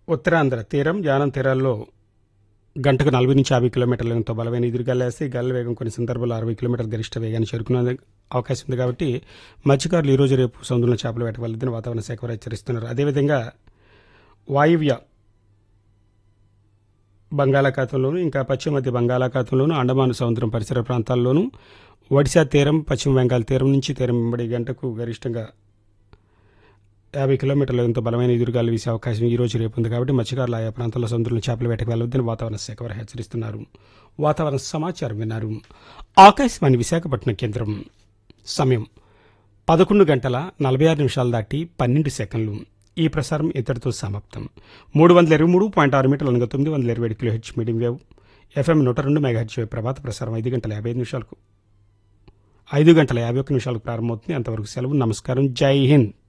ఉత్తరాంధ్ర తీరం యానం తీరాల్లో గంటకు నలభై నుంచి యాభై కిలోమీటర్ల వేగంతో బలమైన ఎదురుగాలేసి గాలి వేగం కొన్ని సందర్భాల్లో అరవై కిలోమీటర్ల గరిష్ట వేగాన్ని చేరుకునే అవకాశం ఉంది కాబట్టి మత్స్యకారులు ఈ రోజు రేపు సముద్రంలో చేపలు వేటవలదని వాతావరణ శాఖ వారు హెచ్చరిస్తున్నారు అదేవిధంగా వాయువ్య బంగాళాఖాతంలోను ఇంకా పశ్చిమ మధ్య బంగాళాఖాతంలోను అండమాన్ సముద్రం పరిసర ప్రాంతాల్లోనూ ఒడిశా తీరం పశ్చిమ బెంగాల్ తీరం నుంచి తీరం వెంబడి గంటకు గరిష్టంగా యాభై కిలోమీటర్ల వేగంతో బలమైన ఎదురుగాలు వీసే అవకాశం ఈ రోజు రేపు ఉంది కాబట్టి మత్స్యకారులు ఆయా ప్రాంతాల్లో సముద్రంలో చేపల వేటకు వెళ్ళవద్దని వాతావరణ శాఖ వారు హెచ్చరిస్తున్నారు వాతావరణ సమాచారం విన్నారు ఆకాశవాణి విశాఖపట్నం కేంద్రం సమయం పదకొండు గంటల నలభై ఆరు నిమిషాలు దాటి పన్నెండు సెకండ్లు ఈ ప్రసారం ఇంతటితో సమాప్తం మూడు వందల ఇరవై మూడు పాయింట్ ఆరు మీటర్లు అనగా తొమ్మిది వందల ఇరవై ఏడు kilohertz medium wave FM నూట రెండు మెగా హెచ్ వేవ్ ప్రభాత ప్రసారం ఐదు గంటల యాభై ఐదు నిమిషాలకు ఐదు గంటల యాభై ఒక్క నిమిషాలకు ప్రారంభమవుతుంది అంతవరకు సెలవు నమస్కారం జై హింద్